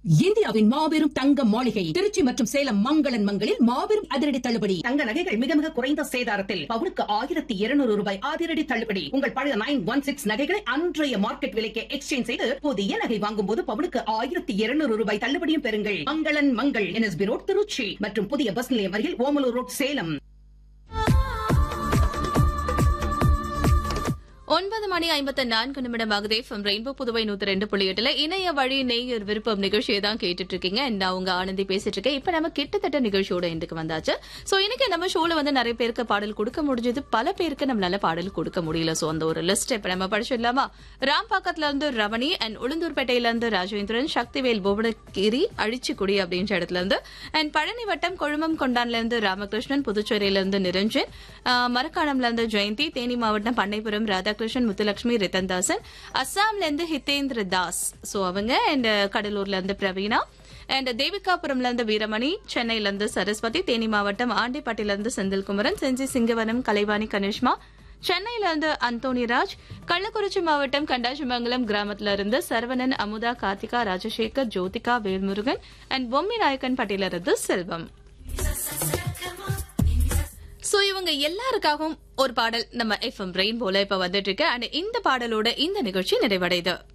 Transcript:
இந்தியாவின் மாபெரும் தங்க மாளிகை திருச்சி மற்றும் சேலம் மங்களன் மங்களில் மாபெரும் அதிரடி தள்ளுபடி தங்க நகைகள் மிக மிக குறைந்த சேதாரத்தில் பவுனுக்கு ஆயிரத்தி இருநூறு ரூபாய் அதிரடி தள்ளுபடி உங்கள் பழைய நைன் ஒன் சிக்ஸ் நகைகளை அன்றைய மார்க்கெட் விலைக்கு எக்ஸ்சேஞ்ச் செய்து புதிய நகை வாங்கும் போது பவுனுக்கு ஆயிரத்தி இருநூறு ரூபாய் தள்ளுபடியும் பெறுங்கள் மங்களன் மங்கள் என்எஸ்பி ரோட் திருச்சி மற்றும் புதிய பஸ் நிலையம் அருகில் ஓமலூர் ரோட் சேலம் ஒன்பது மணி ஐம்பத்தி நான்கு நிமிடமாகுது எஃப்எம் ரெயின்போ புதுவை நூத்தி ரெண்டு புள்ளி எட்டுல இணைய வழி நேயர் விருப்பம் நிகழ்ச்சியை தான் கேட்டுட்டு இருக்கீங்க And நான் உங்க ஆனந்தி பேசிட்டு இருக்கேன் இப்ப நம்ம கிட்டத்தட்ட நிகழ்ச்சியோட எண்டுக்கு வந்தாச்சு சோ இன்னைக்கு நம்ம ஷோல வந்து நிறைய பேருக்கு பாடல் கொடுக்க முடிஞ்சது பல பேருக்கு நம்மளால பாடல் கொடுக்க முடியல சோ அந்த ஒரு லிஸ்ட் இப்ப நம்ம படிச்சிடலாமா ராம்பாக்கத்துல இருந்து ரமணி அண்ட் உளுந்தூர்பேட்டையில இருந்து ராஜேந்திரன் சக்திவேல் புவனகிரி அழிச்சிக்குடி அப்படின்ற இடத்துல இருந்து அண்ட் பழனி வட்டம் கொழுமம் கொண்டான்ல இருந்து ராமகிருஷ்ணன் புதுச்சேரியில இருந்து நிரஞ்சன் ஆஹ் மரக்காணம்ல இருந்து ஜெயந்தி தேனி மாவட்டம் பண்ணைபுரம் ராதாகிருஷ்ணன் முத்துலட்சுமி ரித்தன்தாசன் அஸ்ஸாம்ல இருந்து ஹிதேந்திர தாஸ் சோ அவங்க அண்ட் கடலூர்ல இருந்து பிரவீனா அண்ட் தேவிகாபுரம்ல இருந்து வீரமணி சென்னையில இருந்து சரஸ்வதி தேனி மாவட்டம் ஆண்டிப்பட்டில இருந்து செந்தில்குமரன் செஞ்சி சிங்கவனம் கலைவாணி கனிஷ்மா சென்னையில இருந்து அந்தோணிராஜ் கள்ளக்குறிச்சி மாவட்டம் கண்டாச்சிமங்கலம் கிராமத்துல இருந்து சரவணன் அமுதா கார்த்திகா ராஜசேகர் ஜோதிகா வேல்முருகன் அண்ட் பொம்மி நாயக்கன் பட்டியல இருந்து செல்வம் சோ இவங்க எல்லாருக்காகவும் ஒரு பாடல் நம்ம எஃப்எம் ரெயின்போல இப்ப வந்துட்டு இருக்கு அண்ட் இந்த பாடலோட இந்த நிகழ்ச்சி நிறைவடையுது